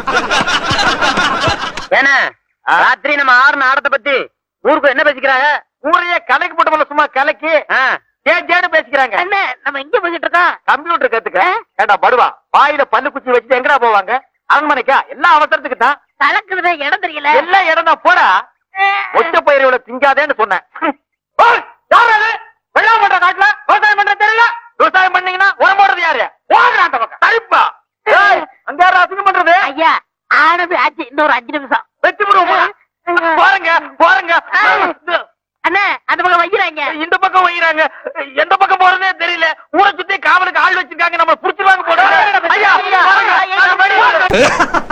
ஏன்னா ராத்திரி நம்ம ஆறு ஆடத்தை பத்தி ஊருக்கு என்ன பேசிக்கிறாங்க ஊரையே கலைக்கு போட்டு சும்மா கலைக்கு ஆ, ஜே ஜேன்னு பேசிக்கிறாங்க என்ன நம்ம எங்க பேசிட்டு இருக்கோம் கம்ப்யூட்டர் கத்துக்க ஏண்டா படுவா வாயில பல்லு குச்சி வச்சுட்டு எங்கடா போவாங்க அரண்மனைக்கா எல்லாம் அவசரத்துக்கு தான் கலக்குறத இடம் தெரியல எல்லா இடம் தான் போடா ஒத்த பயிர் இவ்வளவு திங்காதேன்னு சொன்னேன் ஓய், யார் அது? வெள்ளாமை பண்ற காட்டுல விவசாயம் பண்ற தெரியல விவசாயம் பண்ணீங்கன்னா உரம் போடுறது யாரு போடுறா அந்த பக்கம் சரிப்பா ஏய், அங்க யாரும் அசிங்கம் பண்றது ஐயா ஆனது ஆச்சு இன்னொரு அஞ்சு நிமிஷம் வெட்டி விடுவோம் போறங்க போறங்க அண்ணா அந்த பக்கம் வைக்கிறாங்க இந்த பக்கம் வைக்கிறாங்க எந்த பக்கம் போறதே தெரியல ஊரை சுத்தி காவலுக்கு ஆள் வச்சிருக்காங்க நம்ம புடிச்சிருவாங்க போட ஐயா ஐயா, ஐயா, ஐயா. போறங்க.